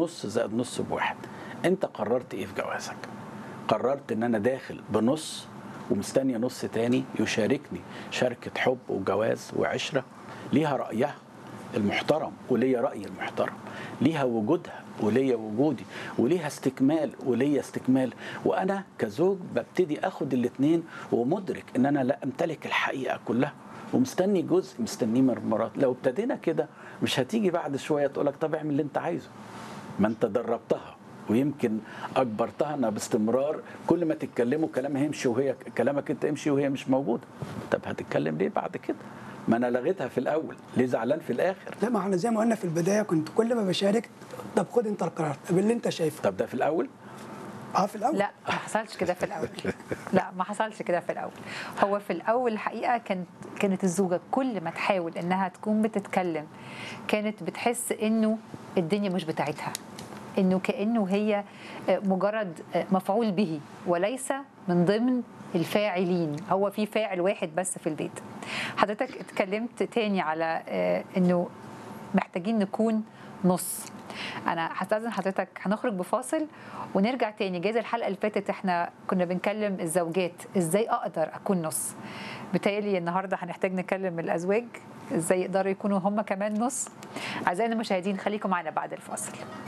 نص زائد نص بواحد انت قررت ايه في جوازك قررت ان انا داخل بنص ومستني نص تاني يشاركني شركة حب وجواز وعشرة ليها رأيها المحترم وليا رأيي المحترم ليها وجودها وليا وجودي وليها استكمال وليا استكمال وانا كزوج ببتدي اخد الاثنين ومدرك ان انا لا امتلك الحقيقه كلها ومستني جزء مستنيه من مرات لو ابتدينا كده مش هتيجي بعد شويه تقول لك طب اعمل اللي انت عايزه ما انت دربتها ويمكن اجبرتها انها باستمرار كل ما تتكلموا كلام هيمشي وهي كلامك انت يمشي وهي مش موجوده طب هتتكلم ليه بعد كده ما انا لغيتها في الاول ليه زعلان في الاخر لا ما احنا زي ما قلنا في البدايه كنت كل ما بشارك طب خد انت القرار طب اللي انت شايفه طب ده في الاول اه في الاول لا ما حصلش كده في الاول لا ما حصلش كده في الاول هو في الاول الحقيقه كانت كانت الزوجه كل ما تحاول انها تكون بتتكلم كانت بتحس انه الدنيا مش بتاعتها انه كانه هي مجرد مفعول به وليس من ضمن الفاعلين هو في فاعل واحد بس في البيت حضرتك اتكلمت تاني على انه محتاجين نكون نص انا هستاذن حضرتك هنخرج بفاصل ونرجع تاني جايز الحلقه اللي فاتت احنا كنا بنكلم الزوجات ازاي اقدر اكون نص بالتالي النهارده هنحتاج نكلم الازواج ازاي يقدروا يكونوا هم كمان نص اعزائنا المشاهدين خليكم معنا بعد الفاصل